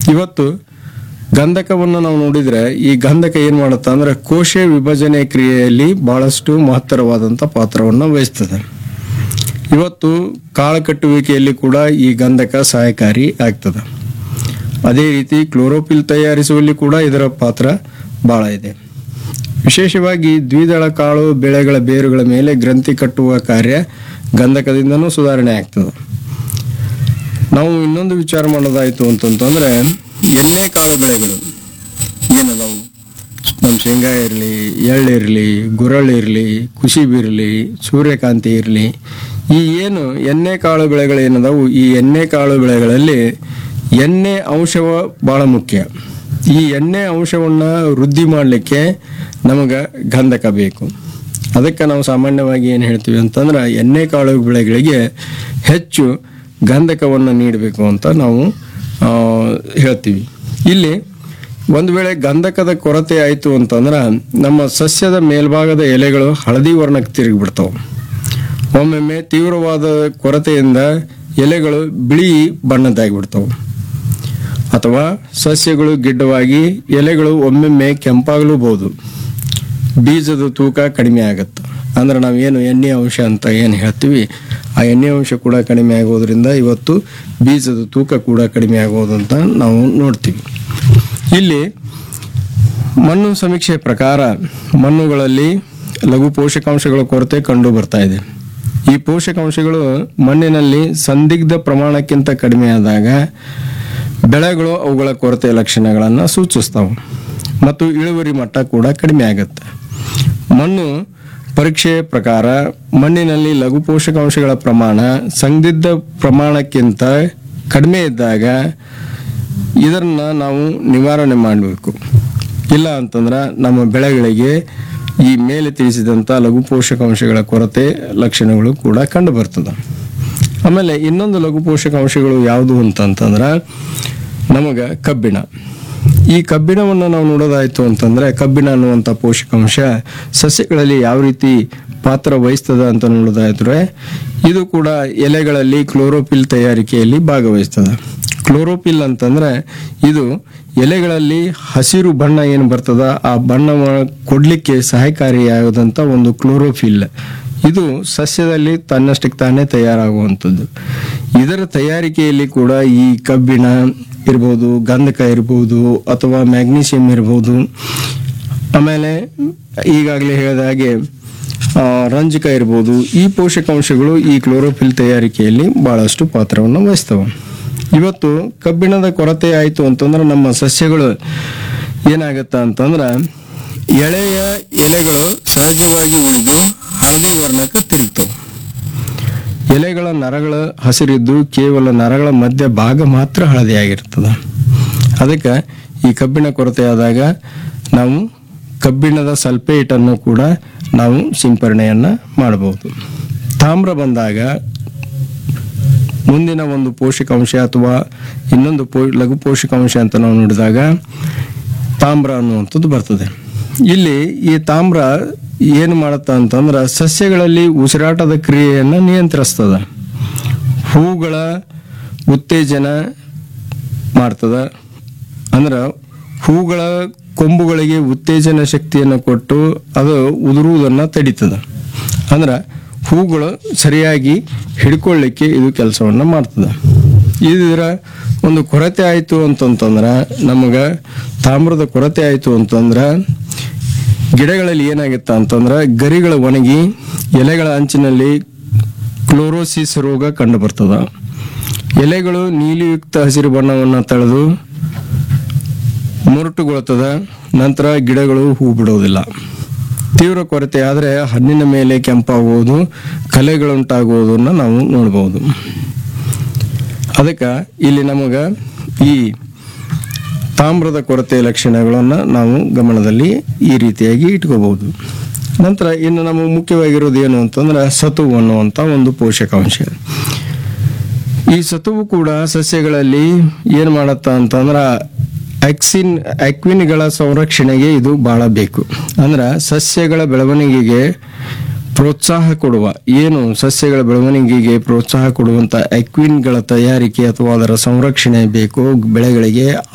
ಇವತ್ತು ಗಂಧಕವನ್ನು ನಾವು ನೋಡಿದ್ರೆ ಈ ಗಂಧಕ ಏನ್ ಮಾಡುತ್ತೆ ಅಂದ್ರೆ ಕೋಶ ವಿಭಜನೆ ಕ್ರಿಯೆಯಲ್ಲಿ ಬಹಳಷ್ಟು ಮಹತ್ತರವಾದಂತ ಪಾತ್ರವನ್ನು ವಹಿಸ್ತದೆ ಇವತ್ತು ಕಾಳು ಕಟ್ಟುವಿಕೆಯಲ್ಲಿ ಕೂಡ ಈ ಗಂಧಕ ಸಹಾಯಕಾರಿ ಆಗ್ತದೆ ಅದೇ ರೀತಿ ಕ್ಲೋರೋಫಿಲ್ ತಯಾರಿಸುವಲ್ಲಿ ಕೂಡ ಇದರ ಪಾತ್ರ ಬಹಳ ಇದೆ ವಿಶೇಷವಾಗಿ ದ್ವಿದಳ ಕಾಳು ಬೆಳೆಗಳ ಬೇರುಗಳ ಮೇಲೆ ಗ್ರಂಥಿ ಕಟ್ಟುವ ಕಾರ್ಯ ಗಂಧಕದಿಂದನೂ ಸುಧಾರಣೆ ಆಗ್ತದೆ ನಾವು ಇನ್ನೊಂದು ವಿಚಾರ ಮಾಡೋದಾಯ್ತು ಅಂತಂತಂದ್ರೆ ಎಣ್ಣೆ ಕಾಳು ಬೆಳೆಗಳು ಏನದಾವು ನಮ್ಮ ಶೇಂಗಾ ಇರಲಿ ಎಳ್ಳಿರಲಿ ಗುರಳಿರಲಿ ಕುಸಿಬಿರಲಿ ಸೂರ್ಯಕಾಂತಿ ಇರಲಿ ಈ ಏನು ಎಣ್ಣೆ ಕಾಳು ಬೆಳೆಗಳು ಏನದಾವು ಈ ಎಣ್ಣೆ ಕಾಳು ಬೆಳೆಗಳಲ್ಲಿ ಎಣ್ಣೆ ಅಂಶವ ಭಾಳ ಮುಖ್ಯ ಈ ಎಣ್ಣೆ ಅಂಶವನ್ನು ವೃದ್ಧಿ ಮಾಡಲಿಕ್ಕೆ ನಮಗೆ ಗಂಧಕ ಬೇಕು ಅದಕ್ಕೆ ನಾವು ಸಾಮಾನ್ಯವಾಗಿ ಏನು ಹೇಳ್ತೀವಿ ಅಂತಂದ್ರೆ ಎಣ್ಣೆ ಕಾಳು ಬೆಳೆಗಳಿಗೆ ಹೆಚ್ಚು ಗಂಧಕವನ್ನು ನೀಡಬೇಕು ಅಂತ ನಾವು ಆ, ಹೇಳ್ತೀವಿ ಇಲ್ಲಿ ಒಂದು ವೇಳೆ ಗಂಧಕದ ಕೊರತೆ ಆಯಿತು ಅಂತಂದ್ರೆ ನಮ್ಮ ಸಸ್ಯದ ಮೇಲ್ಭಾಗದ ಎಲೆಗಳು ಹಳದಿ ವರ್ಣಕ್ಕೆ ತಿರುಗಿಬಿಡ್ತಾವೆ ಒಮ್ಮೊಮ್ಮೆ ತೀವ್ರವಾದ ಕೊರತೆಯಿಂದ ಎಲೆಗಳು ಬಿಳಿ ಬಣ್ಣದ್ದಾಗಿಬಿಡ್ತಾವೆ ಅಥವಾ ಸಸ್ಯಗಳು ಗಿಡ್ಡವಾಗಿ ಎಲೆಗಳು ಒಮ್ಮೊಮ್ಮೆ ಕೆಂಪಾಗಲೂಬಹುದು ಬೀಜದ ತೂಕ ಕಡಿಮೆ ಆಗುತ್ತೆ ಅಂದ್ರೆ ನಾವು ಏನು ಎಣ್ಣೆ ಅಂಶ ಅಂತ ಏನು ಹೇಳ್ತೀವಿ ಆ ಎಣ್ಣೆ ಅಂಶ ಕೂಡ ಕಡಿಮೆ ಆಗೋದ್ರಿಂದ ಇವತ್ತು ಬೀಜದ ತೂಕ ಕೂಡ ಕಡಿಮೆ ಆಗೋದು ಅಂತ ನಾವು ನೋಡ್ತೀವಿ ಇಲ್ಲಿ ಮಣ್ಣು ಸಮೀಕ್ಷೆ ಪ್ರಕಾರ ಮಣ್ಣುಗಳಲ್ಲಿ ಲಘು ಪೋಷಕಾಂಶಗಳ ಕೊರತೆ ಕಂಡು ಬರ್ತಾ ಇದೆ ಈ ಪೋಷಕಾಂಶಗಳು ಮಣ್ಣಿನಲ್ಲಿ ಸಂದಿಗ್ಧ ಪ್ರಮಾಣಕ್ಕಿಂತ ಕಡಿಮೆ ಆದಾಗ ಬೆಳೆಗಳು ಅವುಗಳ ಕೊರತೆ ಲಕ್ಷಣಗಳನ್ನು ಸೂಚಿಸ್ತವೆ ಮತ್ತು ಇಳುವರಿ ಮಟ್ಟ ಕೂಡ ಕಡಿಮೆ ಆಗುತ್ತೆ ಮಣ್ಣು ಪರೀಕ್ಷೆಯ ಪ್ರಕಾರ ಮಣ್ಣಿನಲ್ಲಿ ಲಘು ಪೋಷಕಾಂಶಗಳ ಪ್ರಮಾಣ ಸಂದಿಗ್ಧ ಪ್ರಮಾಣಕ್ಕಿಂತ ಕಡಿಮೆ ಇದ್ದಾಗ ಇದನ್ನ ನಾವು ನಿವಾರಣೆ ಮಾಡಬೇಕು ಇಲ್ಲ ಅಂತಂದ್ರೆ ನಮ್ಮ ಬೆಳೆಗಳಿಗೆ ಈ ಮೇಲೆ ತಿಳಿಸಿದಂಥ ಲಘು ಪೋಷಕಾಂಶಗಳ ಕೊರತೆ ಲಕ್ಷಣಗಳು ಕೂಡ ಕಂಡು ಬರ್ತದೆ ಆಮೇಲೆ ಇನ್ನೊಂದು ಲಘು ಪೋಷಕಾಂಶಗಳು ಯಾವುದು ಅಂತಂತಂದ್ರೆ ನಮಗೆ ಕಬ್ಬಿಣ ಈ ಕಬ್ಬಿಣವನ್ನು ನಾವು ನೋಡೋದಾಯ್ತು ಅಂತಂದ್ರೆ ಕಬ್ಬಿಣ ಅನ್ನುವಂಥ ಪೋಷಕಾಂಶ ಸಸ್ಯಗಳಲ್ಲಿ ಯಾವ ರೀತಿ ಪಾತ್ರ ವಹಿಸ್ತದ ಅಂತ ನೋಡೋದಾದ್ರೆ ಇದು ಕೂಡ ಎಲೆಗಳಲ್ಲಿ ಕ್ಲೋರೋಫಿಲ್ ತಯಾರಿಕೆಯಲ್ಲಿ ಭಾಗವಹಿಸ್ತದೆ ಕ್ಲೋರೋಫಿಲ್ ಅಂತಂದ್ರೆ ಇದು ಎಲೆಗಳಲ್ಲಿ ಹಸಿರು ಬಣ್ಣ ಏನು ಬರ್ತದ ಆ ಬಣ್ಣ ಕೊಡ್ಲಿಕ್ಕೆ ಸಹಾಯಕಾರಿಯಾಗದಂತ ಒಂದು ಕ್ಲೋರೋಫಿಲ್ ಇದು ಸಸ್ಯದಲ್ಲಿ ತನ್ನಷ್ಟಕ್ಕೆ ತಾನೇ ತಯಾರಾಗುವಂಥದ್ದು ಇದರ ತಯಾರಿಕೆಯಲ್ಲಿ ಕೂಡ ಈ ಕಬ್ಬಿಣ ಇರ್ಬೋದು ಗಂಧಕ ಇರ್ಬೋದು ಅಥವಾ ಮ್ಯಾಗ್ನೀಷಿಯಂ ಇರ್ಬೋದು ಆಮೇಲೆ ಈಗಾಗಲೇ ಹೇಳಿದ ಹಾಗೆ ಆ, ರಂಜಕ ಇರ್ಬೋದು ಈ ಪೋಷಕಾಂಶಗಳು ಈ ಕ್ಲೋರೋಫಿಲ್ ತಯಾರಿಕೆಯಲ್ಲಿ ಬಹಳಷ್ಟು ಪಾತ್ರವನ್ನು ವಹಿಸ್ತವೆ ಇವತ್ತು ಕಬ್ಬಿಣದ ಕೊರತೆ ಆಯಿತು ಅಂತಂದ್ರೆ ನಮ್ಮ ಸಸ್ಯಗಳು ಏನಾಗತ್ತ ಅಂತಂದ್ರೆ ಎಳೆಯ ಎಲೆಗಳು ಸಹಜವಾಗಿ ಉಳಿದು ಹಳದಿ ವರ್ಣಕ್ಕೆ ತಿರುಗ್ತವೆ ಎಲೆಗಳ ನರಗಳು ಹಸಿರಿದ್ದು ಕೇವಲ ನರಗಳ ಮಧ್ಯ ಭಾಗ ಮಾತ್ರ ಹಳದಿಯಾಗಿರ್ತದೆ ಅದಕ್ಕೆ ಈ ಕಬ್ಬಿಣ ಕೊರತೆ ಆದಾಗ ನಾವು ಕಬ್ಬಿಣದ ಸಲ್ಫೇಟ್ ಅನ್ನು ಕೂಡ ನಾವು ಸಿಂಪರಣೆಯನ್ನ ಮಾಡಬಹುದು ತಾಮ್ರ ಬಂದಾಗ ಮುಂದಿನ ಒಂದು ಪೋಷಕಾಂಶ ಅಥವಾ ಇನ್ನೊಂದು ಪೋ ಲಘು ಪೋಷಕಾಂಶ ಅಂತ ನಾವು ನೋಡಿದಾಗ ತಾಮ್ರ ಅನ್ನುವಂಥದ್ದು ಬರ್ತದೆ ಇಲ್ಲಿ ಈ ತಾಮ್ರ ಏನು ಮಾಡುತ್ತ ಅಂತಂದ್ರೆ ಸಸ್ಯಗಳಲ್ಲಿ ಉಸಿರಾಟದ ಕ್ರಿಯೆಯನ್ನು ನಿಯಂತ್ರಿಸ್ತದ ಹೂಗಳ ಉತ್ತೇಜನ ಮಾಡ್ತದ ಅಂದ್ರೆ ಹೂಗಳ ಕೊಂಬುಗಳಿಗೆ ಉತ್ತೇಜನ ಶಕ್ತಿಯನ್ನು ಕೊಟ್ಟು ಅದು ಉದುರುವುದನ್ನು ತಡೀತದ ಅಂದ್ರೆ ಹೂಗಳು ಸರಿಯಾಗಿ ಹಿಡ್ಕೊಳ್ಳಿಕ್ಕೆ ಇದು ಕೆಲಸವನ್ನು ಮಾಡ್ತದೆ ಇದರ ಒಂದು ಕೊರತೆ ಆಯಿತು ಅಂತಂತಂದ್ರೆ ನಮಗೆ ತಾಮ್ರದ ಕೊರತೆ ಆಯಿತು ಅಂತಂದ್ರೆ ಗಿಡಗಳಲ್ಲಿ ಏನಾಗುತ್ತೆ ಅಂತಂದ್ರೆ ಗರಿಗಳು ಒಣಗಿ ಎಲೆಗಳ ಅಂಚಿನಲ್ಲಿ ಕ್ಲೋರೋಸಿಸ್ ರೋಗ ಕಂಡು ಬರ್ತದ ಎಲೆಗಳು ನೀಲಿಯುಕ್ತ ಹಸಿರು ಬಣ್ಣವನ್ನು ತಳೆದು ಮುರುಟುಗೊಳ್ತದ ನಂತರ ಗಿಡಗಳು ಹೂ ಬಿಡೋದಿಲ್ಲ ತೀವ್ರ ಕೊರತೆ ಆದರೆ ಹಣ್ಣಿನ ಮೇಲೆ ಕೆಂಪಾಗುವುದು ಕಲೆಗಳುಂಟಾಗುವುದನ್ನು ನಾವು ನೋಡ್ಬೋದು ಅದಕ್ಕೆ ಇಲ್ಲಿ ನಮಗೆ ಈ ತಾಮ್ರದ ಕೊರತೆ ಲಕ್ಷಣಗಳನ್ನು ನಾವು ಗಮನದಲ್ಲಿ ಈ ರೀತಿಯಾಗಿ ಇಟ್ಕೋಬಹುದು ನಂತರ ಇನ್ನು ನಮಗೆ ಮುಖ್ಯವಾಗಿರೋದು ಏನು ಅಂತಂದ್ರೆ ಸತುವು ಅನ್ನುವಂಥ ಒಂದು ಪೋಷಕಾಂಶ ಈ ಸತುವು ಕೂಡ ಸಸ್ಯಗಳಲ್ಲಿ ಏನು ಮಾಡತ್ತ ಅಂತಂದ್ರೆ ಆಕ್ಸಿನ್ ಆಕ್ವಿನ್ಗಳ ಸಂರಕ್ಷಣೆಗೆ ಇದು ಬಹಳ ಬೇಕು ಅಂದ್ರೆ ಸಸ್ಯಗಳ ಬೆಳವಣಿಗೆಗೆ ಪ್ರೋತ್ಸಾಹ ಕೊಡುವ ಏನು ಸಸ್ಯಗಳ ಬೆಳವಣಿಗೆಗೆ ಪ್ರೋತ್ಸಾಹ ಕೊಡುವಂತ ಆಕ್ವಿನ್ಗಳ ತಯಾರಿಕೆ ಅಥವಾ ಅದರ ಸಂರಕ್ಷಣೆ ಬೇಕು ಬೆಳೆಗಳಿಗೆ